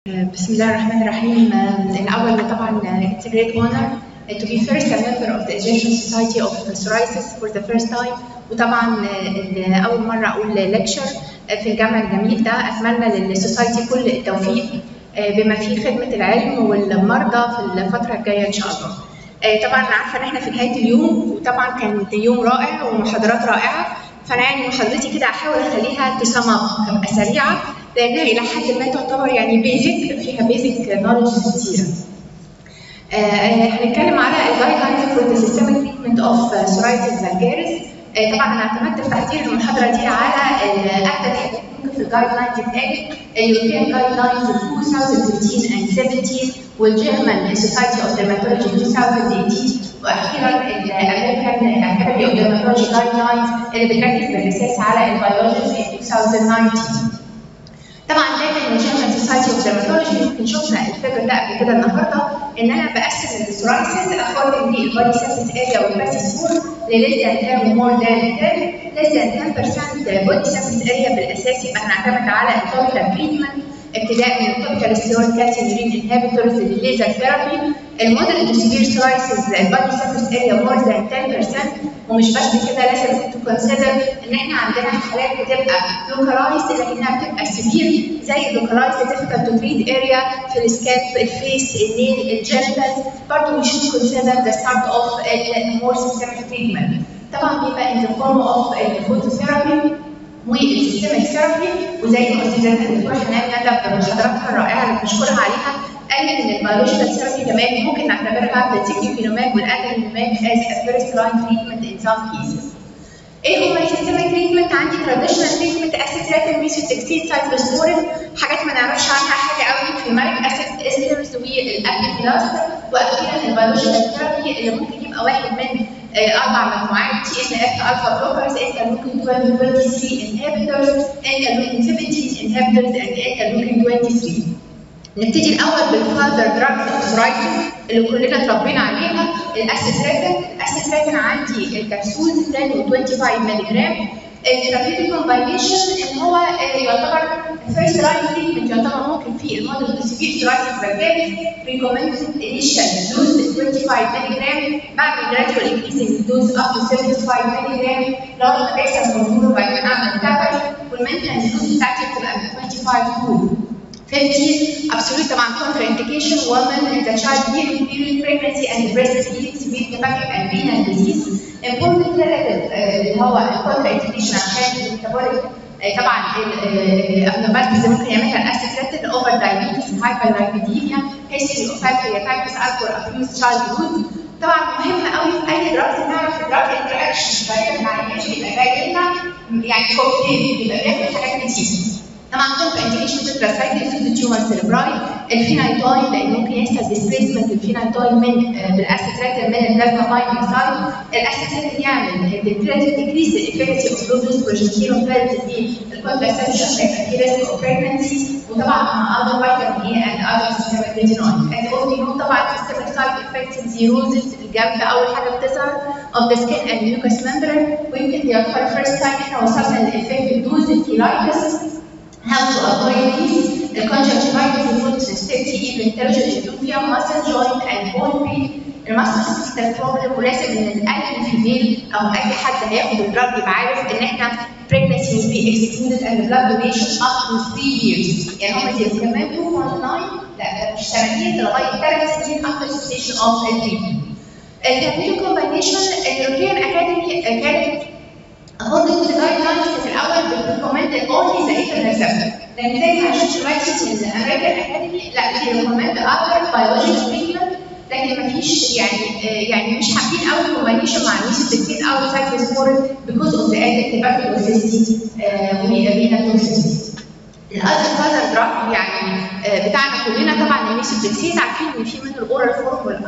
بسم الله الرحمن الرحيم الأول طبعا it's a great honor to be first a member of the Egyptian Society of Psoriasis for the first time وطبعا أول مرة أقول ليكشر في الجامع الجميل ده أتمنى للسوسايتي كل التوفيق بما فيه خدمة العلم والمرضى في الفترة الجاية إن شاء الله. طبعا أنا عارفة إن إحنا في نهاية اليوم وطبعا كان يوم رائع ومحاضرات رائعة فأنا يعني محاضرتي كده هحاول أخليها تسمى تبقى سريعة لانها الى حد ما تعتبر يعني بيزك فيها بيزك نولج كتيره. هنتكلم على الجايد لاينز فور ذا سيستمك تريتمنت اوف سورايتس فالجاريس طبعا انا اعتمدت في تحضير المحاضره دي على احدث حاجات ممكن في الجايد لاينز اتقالت اليوروبيان جايد لاينز 2015 and 17 والجيرمان سوسايتي اوف ديرماتولوجي 2018 واخيرا الامريكان اكاديمي اوف ديرماتولوجي جايد لاينز اللي بتركز بالاساس على البيولوجي في 2019 طبعا دايما الجيرمان سوسايتي اوف ديرماتولوجي يمكن شفنا الفكر ده قبل كده النهارده ان انا بقسم السورايسيس اكوردنج للبادي سيرفيس اريا والباسي سكور لليس ذان 10 ومور ذان 10 ليس ذان 10% بودي سيرفيس اريا بالاساس يبقى هنعتمد على التوتال تريتمنت ابتداء من التوبيكال ستيرويد كالسيوم انهبيتورز للليزر ثيرابي الموديل تو سيفير سلايسز البادي سيرفيس اريا مور ذان 10% ومش بس كده لازم تكونسيدر ان احنا عندنا حالات بتبقى لوكالايزد لكنها بتبقى سيفير زي اللوكالايزد ديفيكالت تو تريد اريا في السكالب الفيس النيل الجينيتالز برضه وي شود كونسيدر ذا ستارت اوف مور سيستمك تريتمنت طبعا بيبقى ان ذا فورم اوف الفوتوثيرابي والسيستمك ثيرابي وزي ما قلت زي الدكتور حنان ندى بمحاضراتها الرائعه اللي بنشكرها عليها قالت ان البيولوجيكال ثيرابي كمان ممكن نعتبرها بالتكنيكينومات والادرينومات as a first line treatment in some cases. ايه هما السيستمك تريتمنت؟ عندي تراديشنال تريتمنت اسيتراتين ميثوتكسيد سايكلوسبورين حاجات ما نعرفش عنها حاجه قوي في مارك اسيد استرز والابيبلاست واخيرا البيولوجيكال ثيرابي اللي ممكن يبقى واحد من اربع مجموعات تي ان اف الفا بلوكرز انترلوكين 23 انهبيتورز انترلوكين 17 انهبيتورز اند انترلوكين 23 نبتدي الاول بالفاذر دراج اوثرايتس اللي كلنا اتربينا عليها الاسيتراتين الاسيتراتين عندي الكبسول 10 و 25 مللي جرام الثيرابيوتيك كومباينيشن ان هو يعتبر فيرست لاين تريتمنت يعتبر ممكن في الموديل سيفير سورايتس فالجاريس ريكومندد انيشال دوز 25 مللي جرام بعد جراديوال انكريسنج دوز اب تو 75 مللي جرام لغايه ما بيحصل مرور بعد ما نعمل تابل والمينتنس دوز بتاعتي بتبقى من 25 تو 50 absolute طبعا contra indication woman in the child bearing period pregnancy and breastfeeding severe hepatic and renal disease important relative اللي هو الكونترا indication عشان الميتابوليك طبعا الابنورماليتيز اللي ممكن يعملها الاسيتريتين اوفر دايابيتس هايبر لايبيديميا هيستوري اوف بانكرياتايتس الكول ابيوز تشايلد هود طبعا مهم قوي في اي دراج نعرف الدراج انتراكشن فهي مع الناس بيبقى جاي لنا يعني كوكتيل بيبقى بياخد حاجات كتير طبعا كونترا انديكيشن تتراسايكل في التيومر سيربراي الفينايتوين لان ممكن يحصل ديسبيسمنت الفينايتوين من بالاسيتراتين من البلازما بايندينج سايت الاسيتراتين يعمل ديكريز الافكتي اوف لو دوز بروجستيرون بيلز في الكونتراسبشن هيبقى في ريسك اوف بريجنسي وطبعا مع اذر فيتامين اي اند اذر سيستمك ريتينويد از اول طبعا سيستمك سايد افكتس زيروزس الجنب اول حاجه بتظهر اوف ذا سكين اند ميوكس ممبرين ويمكن يعتبر فيرست تايم احنا وصلنا للافكت دوز الكيلايتس how to avoid these, the conjunctivitis, the food sensitivity, even intelligent atrophy, muscle joint and bone pain. الماسل سيستم بروبلم ولازم ان اي فيميل او اي حد هياخد الدراج يبقى عارف ان احنا pregnancy will be excluded and blood donation up to 3 years يعني هم زي كمان 2.9 لا مش سنتين لغايه 3 سنين after cessation of treatment. التربية كومباينيشن اليوروبيان اكاديمي كانت according to the guidelines في الاول بتريكومند only the interceptor لان زي ما شفت دلوقتي في الامريكان اكاديمي لا بيريكومند other biological treatment لكن مفيش يعني يعني مش حابين قوي كومباينيشن مع الميثوتكسين او سايكلوسبورين because of the added tobacco toxicity والرينا toxicity الاذر فازر دراج يعني بتاعنا كلنا طبعا الميثوتكسين عارفين ان في منه الاورال فورم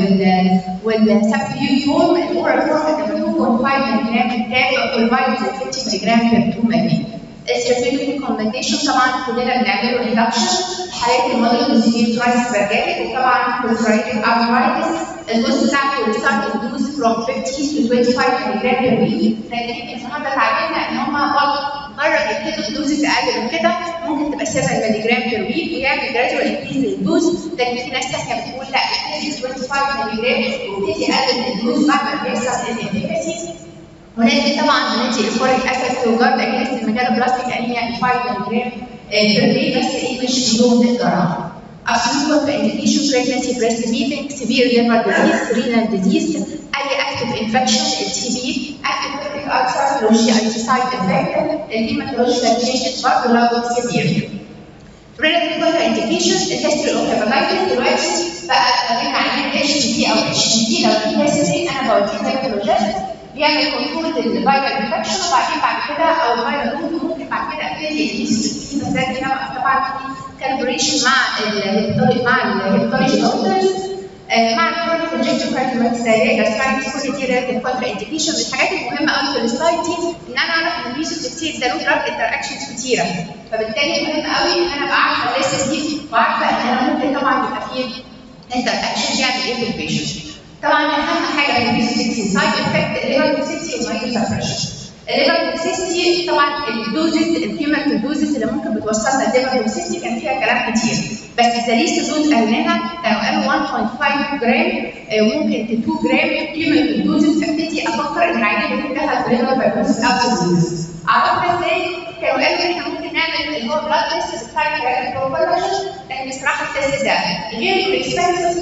والسبتيوت فورم الاورال فورم ده 2.5 ملي جرام بالتالي والفايتامين 50 ملي جرام بير 2 ملي الثيرابيوتيك كومبينيشن طبعا كلنا بنعمله اندكشن حالات الموديل سيفير ترايتس فاجاري وطبعا كوليستريتيك ارثرايتس الدوز بتاعته الستارت دوز فروم 50 to 25 ملي جرام بير ويك لكن النهارده اتعلمنا ان هم برضه مره بيبتدوا بدوزز اقل من كده ممكن تبقى 7 مللي جرام بير ويك ويعمل جرادوال انكريز للدوز لكن في ناس ثانيه بتقول لا ابتدي 25 مللي جرام وابتدي اقلل من الدوز بعد ما بيحصل الانفكاسي ولكن طبعا بندي الفوريك اسيد تو جارد اجينست المجال بلاستيك انيميا 5 مللي جرام بير داي بس ايه مش يوم نقدرها absolute contraindication pregnancy breastfeeding severe liver disease renal disease اي active infection التي بي active peptic ulcer لو جي اي تي سايد افكت الهيماتولوجيكال changes برضه لو severe relative contraindications الهيستوري اوف hepatitis دلوقتي بقى لما عيان اتش تي بي او اتش تي بي لو في هيستوري انا بوديه هيماتولوجيست بيعمل كنترول للفيرال انفكشن وبعدين بعد كده او الفيرال ممكن بعد كده ابتدي اديس بس ده كده طبعا في كالبريشن مع ال مع الهيباتولوجي دكتورز مع الكرونيك كونجكتيف كارديومايتس دايريا جاسترايتس كل دي ريليتيف كونترا انديكيشن من الحاجات المهمه قوي في السلايد دي ان انا اعرف ان الميزوتكسيد ده له دراج انتر اكشنز كتيره فبالتالي مهم قوي ان انا ابقى عارفه الليست دي وعارفه ان انا ممكن طبعا يبقى فيه انتر اكشن يعمل ايه في البيشنت طبعا اهم حاجه في الميزوتكسيد سايد افكت الليفر توكسيسيتي والمايو سبريشن الليفر توكسيسيتي طبعا الدوزز الكيميكال دوزز اللي ممكن بتوصلنا الليفر توكسيسيتي كان فيها كلام كتير بس ذا ليست دوز قالناها كانوا قالوا 1.5 جرام ممكن 2 جرام كيميكال دوزز ابتدي افكر ان العيان ممكن دخل في الليفر فيروس او ديزيز عرفنا ازاي؟ كانوا قالوا ان احنا ممكن نعمل اللي هو بلاد تيست بتاع الكولاجين لكن بصراحه التيست ده غير اكسبنسيف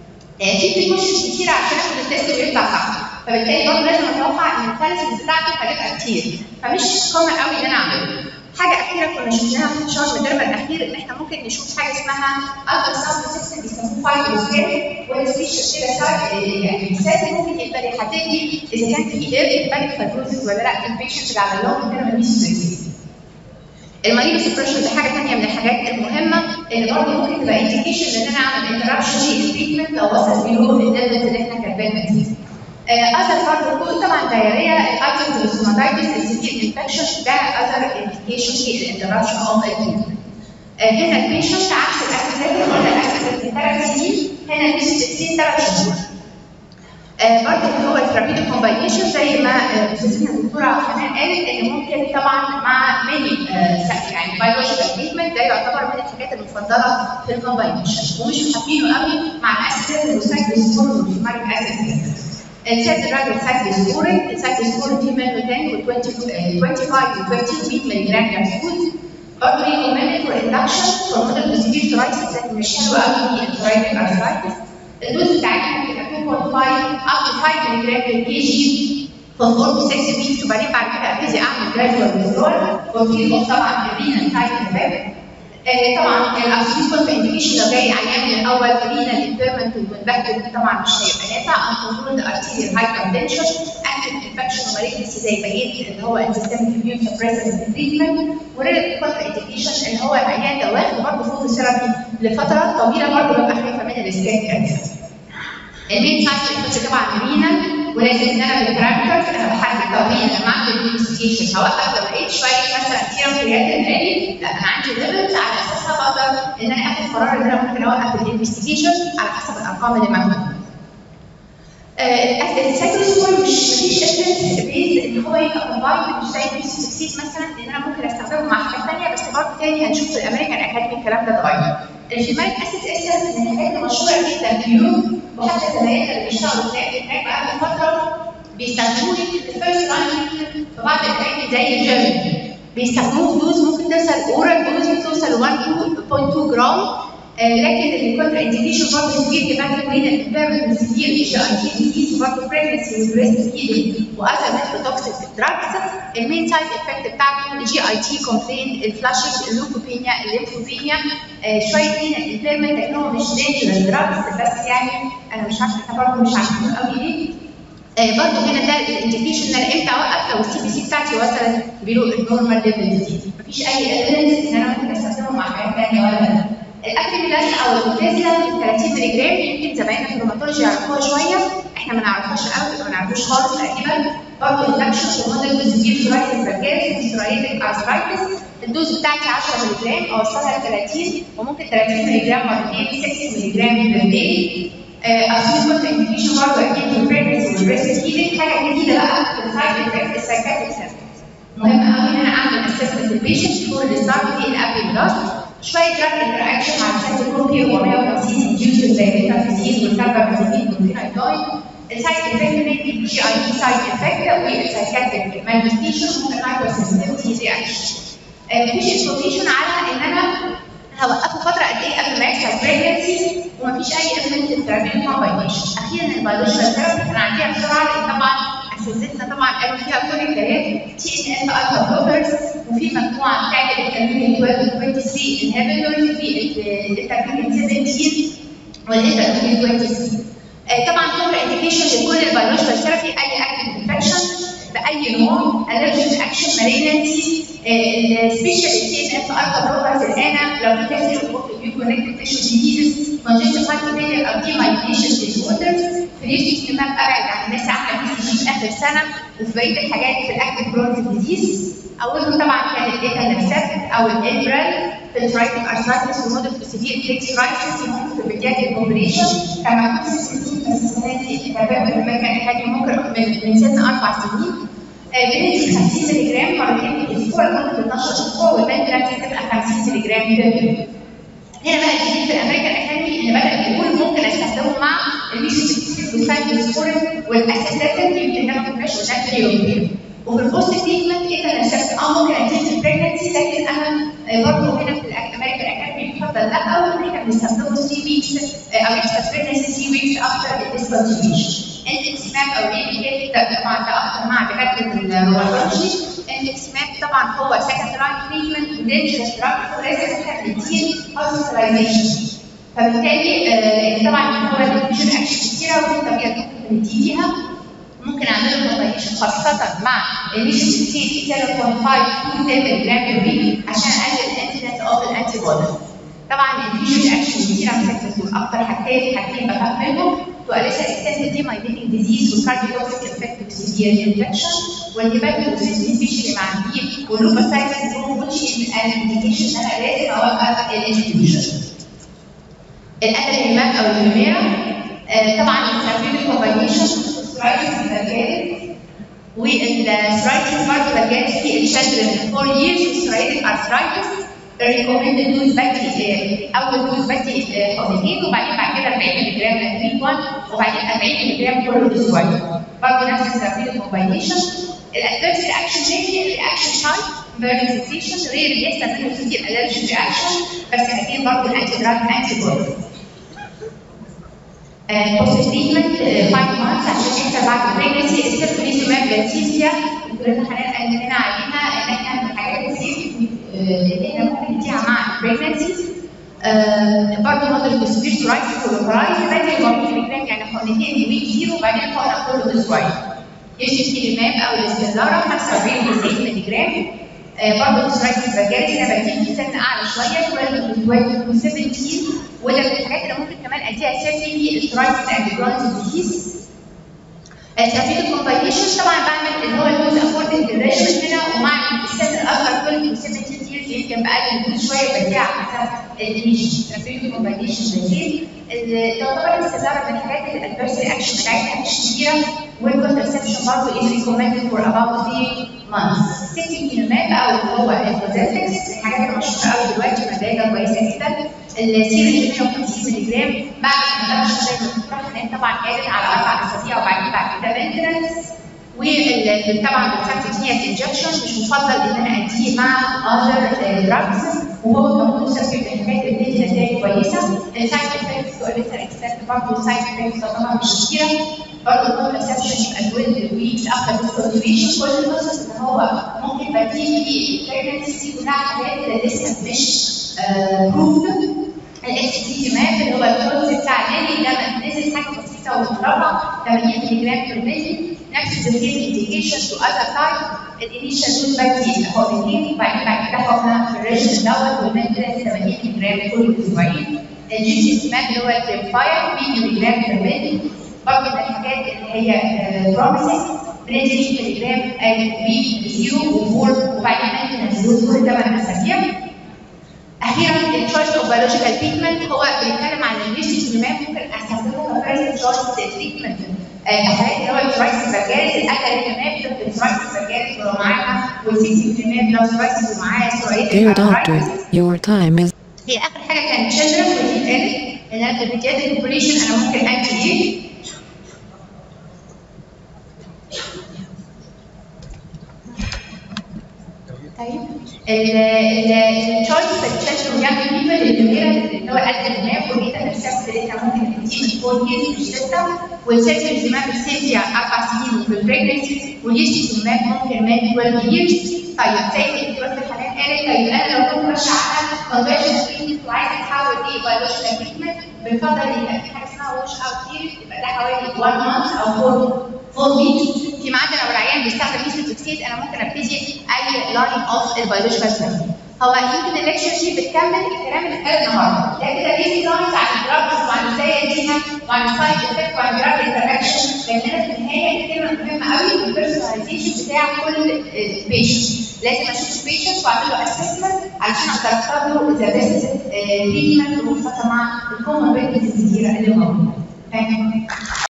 في بريكوشنز كتير عشان اخد التيست ويطلع صح فبالتالي برضه لازم اتوقع ان الكالسيوم بتاعته هتبقى كتير فمش كومن قوي ان انا اعمله حاجه اخيره كنا شفناها في الشهر الدرب الاخير ان احنا ممكن نشوف حاجه اسمها الترا ساوند سيستم بيسموه فايبروسكان وهي سبيشال كده سايد يعني مثال ممكن يقدر يحدد لي اذا كان في اير بالك فايبروسيس ولا لا في البيشنت اللي على لهم كده مفيش المريض سبريشن دي حاجه ثانيه من الحاجات المهمه اللي برضه ممكن تبقى انديكيشن ان انا اعمل انترابشن للتريتمنت لو وصل بيلو الليفلز اللي احنا كاتبينها دي. اذر برضه طبعا دايريا الايتمز السوماتايتس السيفير انفكشن ده اذر انديكيشن للانترابشن اوف التريتمنت. هنا البيشنت عكس الاسيدات ولا الاسيدات ثلاث سنين هنا البيشنت ثلاث شهور. آه برضه اللي هو الثيرابيوتيك كومباينيشن زي ما استاذتنا الدكتوره حنان قالت ان ممكن طبعا مع ماني آه يعني بايولوجيكال تريتمنت ده يعتبر من الحاجات المفضله في الكومباينيشن ومش حابينه قوي مع الاسيدات والسايكلوسبورين والفيماريك اسيد السيد الراجل سايكلوسبورين السايكلوسبورين فيه منه 10 و 25 و 30 مللي جرام كبسول برضه ريكومندد فور اندكشن فور موديل سيفير سورايتس لكن مش حلو قوي في السورايتك ارثرايتس الدوز بتاعتها ممكن تبقى 2.5 up to 5 مللي جرام بير كي جي for 4 to 6 weeks وبعدين بعد كده ابتدي اعمل جرادوال withdrawal وفي طبعا الرينال سايد افكت طبعا الابسوليوت كونتر انديكيشن لو جاي عيان من الاول رينال امبيرمنت والباكتر طبعا مش هيبقى نافع انكونترولد ارتيريال هايبرتنشن اكتف انفكشن ومالجنسي زي بقيه اللي هو السيستميك اميون سبريسنس تريتمنت وريليتيف كونتر انديكيشن اللي هو العيان ده واخد برضه فوق ثيرابي لفترات طويله برضه ببقى خايفه من السكان كانسر المين سايد طبعا رينال ولازم ان انا بالبارامترز انا بحدد طبيعي لما اعمل انفستيجيشن هوقف لو لقيت شويه مثلا سيرم كرياتين عالي لا انا عندي ليفلز على اساسها بقدر ان انا اخد قرار ان انا ممكن اوقف الانفستيجيشن على حسب الارقام اللي موجوده. السايكلوسبور مش مفيش اسيد بيز ان هو يبقى كومبايند مش زي البيس مثلا ان انا ممكن استخدمه مع حاجات ثانيه بس برضه تاني هنشوف في الامريكان اكاديمي الكلام ده اتغير. الفيماليك اسيد اسيد من الحاجات المشهوره جدا في اليوم وحتى زمايلنا اللي بيشتغلوا هناك هناك بقى فتره بيستخدموه في الفيرست لاين في بعض الاماكن زي الجيم بيستخدموه دوز ممكن توصل اورال دوز توصل 1.2 جرام آه لكن الكونتر انديكيشن برضه سيفير كمان بين الامبيرمنت سيفير جي اي تي ديزيز وبرضه بريجنسي وبريست فيدنج واذر ميثودوكسيك دراجز المين سايد افكت بتاعته الجي اي تي كومبلين الفلاشنج اللوكوبينيا الليمفوبينيا آه شويه من الامبيرمنت لانهم مش دينجرس دراجز بس يعني انا مش عارفه احنا برضه مش عارفين قوي ليه آه برضه هنا ده الانديكيشن ان انا امتى اوقف لو السي بي سي بتاعتي وصلت بلو النورمال ليفل دي مفيش اي ايفيدنس ان انا ممكن استخدمه مع حاجات ثانيه ولا لا الاكريميلاس او البوتاسيوم 30 مللي جرام يمكن زمايلنا في الروماتولوجي يعرفوها شويه احنا ما نعرفهاش قوي ما نعرفوش خالص تقريبا برضه الاكشن في موديل سيفير سورايتس فاجاس سورايتك ارثرايتس الدوز بتاعتي 10 مللي جرام اوصلها ل 30 وممكن 30 مللي جرام مرتين 6 مللي جرام بير داي اصل كنت انديكيشن برضه اكيد في البريجنسي والبريست فيدنج حاجه جديده بقى في السايد افكت السايكاتيك سيمبتومز مهم قوي ان انا اعمل اسسمنت للبيشنت فور الستارت في الابي بلاست شويه دراج انتراكشن مع السيتوكوبي 450 انديوسر زي البيتافيزين والكاربامازيبين والفينايدوين السايد افكت ميبي جي اي دي سايد افكت والسايكاتريك مانيفستيشن ممكن هايبر سنسيتيفيتي رياكشن مفيش انفورميشن على ان انا هوقفه فتره قد ايه قبل ما يحصل بريجنسي ومفيش اي ايفنت ثيرابي كومباينيشن اخيرا البيولوجيكال ثيرابي كان عندي بسرعه لان طبعا اساتذتنا طبعا قالوا فيها كل الكلام تي ان اف الفا بلوكرز وفي مجموعه بتاعت الانترميديت 12 23 انهبيتورز في الانترميديت 17 والانترميديت 23 طبعا كونتر انديكيشن لكل البيولوجيكال ثيرابي اي اكتف انفكشن باي نوع الرجيك اكشن مالينتي السبيشال تي ان اف الفا بلوكرز الان لو في كاسر كونكتد تيشو ديزيز كونجنتال هارت فيلير او دي مايليشن ديسوردرز فريش اهتمام ابعد عن الناس عامله بي سي جي اخر سنه وفي بقيه الحاجات في الاكتف كرونيك ديزيز اولهم طبعا كان الايتا نفسات او الانبرال فلترايتك ارثرايتس وموديل سيفير فليكسرايتس ممكن في البيدياتريك اوبريشن كما كنت سنتين بس السنه دي التابع في المكان الحالي ممكن من من سن اربع سنين بندي 50 مللي جرام مرتين في الاسبوع لمده 12 اسبوع والبنت تبقى 50 مللي جرام بير هنا بقى الجديد في الامريكان اكاديمي ان بدا يقول ممكن استخدمه مع الميسوسيتيك والسايكلوسبورين والاساسات يمكن ده ما كناش قلناه في اليوم وفي البوست تريتمنت ايه انا نفسي اه ممكن اديه في البريجنسي لكن انا برضه هنا في الامريكان اكاديمي بيفضل لا وان احنا بنستخدمه 3 ويكس او اكسترا بريجنسي 3 ويكس افتر الديسكونتينيوشن انتكسماب او ريبي طبعا ده اكتر مع دكاتره الروماتولوجي الانتكسماب طبعا هو سكند لاين تريتمنت ودينجرس دراج ولازم احنا بنديه هوسبيتاليزيشن فبالتالي آه طبعا هو الانفكشن اكشن كتيره ودي طريقه ممكن ندي بيها ممكن اعمله كومباينيشن خاصه مع الميشوسيتين 0.5 to 10 جرام بير ويك عشان اقلل الانسيدنس اوف الانتي بودي طبعا الانفيوجن اكشن كتيره مسكتس اكتر حاجتين حاجتين بخاف منهم to a lesser extent demyelinating disease والكارديوتوكسيك effect of severe infection والهيباتوسيس سبيشالي مع البي واللوباسايت سيندروم which is an indication ان انا لازم اوقف الانفيوجن. الادرينالين او الهيميرا طبعا الثيرابيوتيك كومباينيشن سترايتس فالجاريس والسترايتس برضه فالجاريس في الشادرن 4 years وسترايتك ارثرايتس ريكومند دوز بدي اول دوز بدي حقنتين وبعدين بعد كده 40 مللي جرام لتريت 1 وبعدين 40 مللي جرام كل اسبوع برضه نفس الثيرابيوتيك كومباينيشن الادفيرس رياكشن تاني الرياكشن تايب بيرن سنسيشن غير بيحصل منه كتير الرجي رياكشن بس اكيد برضه الانتي دراج انتي بودي بوست تريتمنت 5 مانثس عشان يحصل بعد البريجنسي السيرفونيزوماب لاتيزيا دكتورة حنان قال لنا عليها ان احنا من الحاجات السيف اللي احنا ممكن نديها مع البريجنسي برضه موديل كوسبير سورايتس ولوكرايز بدري 400 ملي جرام يعني حقنتين ويك زيرو وبعدين حقنه كل اسبوعين يشتكي ماب او الاستزاره 45 ل 90 ملي جرام برضه سورايتس فاجاريس انا بديه في سن اعلى شويه 12 ل 17 وده من الحاجات اللي ممكن كمان اديها اساسي في السورايتس اند كرونز ديزيز الثيرابيوتيك كومباينيشن طبعا بعمل اللي هو الدوز اكوردنج للريجمنت هنا ومع السن الاكبر كل 17 years يمكن بقلل الدوز شويه بديها على حسب النيش الثيرابيوتيك كومباينيشن لذيذ تعتبر الاستزاره من الحاجات اللي الادفيرس رياكشن بتاعتها مش كبيره والكونترسبشن برضه از ريكومندد فور اباوت 3 مانثس 60 كيلو ماب او اللي هو الكوزاتكس الحاجات المشهوره قوي دلوقتي ونتائجها كويسه جدا السيريز 150 مللي جرام بعد الانفكشن زي ما الدكتوره حنان طبعا قالت على اربع اسابيع وبعدين بعد كده مينتنس وطبعا بالفاكتوريات انجكشن مش مفضل ان انا اديه مع اذر دراجز وهو كمان مسبب لحاجات بتدي نتائج كويسه السايد افكتس والريسر اكسنت برضه السايد افكتس طبعا مش كتيره برضه الكونترسبشن يبقى 12 ويكس افتر ديسكونتينيوشن كل القصص ان هو ممكن بديه في البريجنسي كلها حاجات لسه مش بروفد الاكس تي ماب اللي هو الكورس بتاع النادي ده نزل حاجه بسيطه ومتربع 80 مللي جرام بير ملي نفس السيم انديكيشن تو اذر تايب الانيشال دوز بدي حقنتين وبعدين بعد كده حقنه في الريجن دوت والمينتنس 80 مللي جرام كل اسبوعين الجي سي ماب اللي هو التريمفاير 100 مللي جرام بير ملي برضه من الحاجات اللي هي بروميسنج بندي 100 مللي جرام ويك زيرو وفور وبعدين مينتنس دوز كل 8 اسابيع اخيرا التشويس اوف بيولوجيكال تريتمنت هو بيتكلم عن الريسيتوماب ممكن استخدمه كبريزنت تشويس تريتمنت بحالات اللي هو الثرايسيس فالجاريس الاكاديميات ضد الثرايسيس فالجاريس ولو معاها وال60% لو ثرايسيس ومعاها Dear doctor, سوريتك your time is هي اخر حاجه كانت children ودي اتقالت ان انا في البيدياتريك اوبريشن انا ممكن انتي ايه طيب التشويس سكشن يانج بيبل اللي اللي هو قد الدماغ والبيتا نفسها بتاعتها ممكن تدي من 4 years مش 6 والسيرجن زمان بتسيب اربع سنين وفي البريجنسي واليشتي زمان ممكن من 12 years طيب زي الدكتور حنان قالت طيب انا لو كنت ماشيه على كونفرجن تريتمنت وعايزه احول ايه بيولوجيكال تريتمنت بنفضل يبقى في حاجه اسمها وش اوت بيريد يبقى ده حوالي 1 مانث او 4 4 ويكس في ميعاد لو العيان بيستخدم ميثوتوكسيد انا ممكن ابتدي اي لاين اوف البيولوجيكال ثيرابي هو يمكن الليكشر شيت بتكمل الكلام اللي اتقال النهارده ده كده بيزك لاينز عن الدراجز وعن ازاي اديها وعن السايد افكت وعن دراج انتراكشن لان انا في النهايه الكلمه المهمه قوي البيرسوناليزيشن بتاع كل بيشنت لازم اشوف البيشنت واعمل له اسسمنت علشان اقدر اختار له ذا بيست تريتمنت وخاصه مع الكوموربيدز الكتيره اللي موجوده. فاهم؟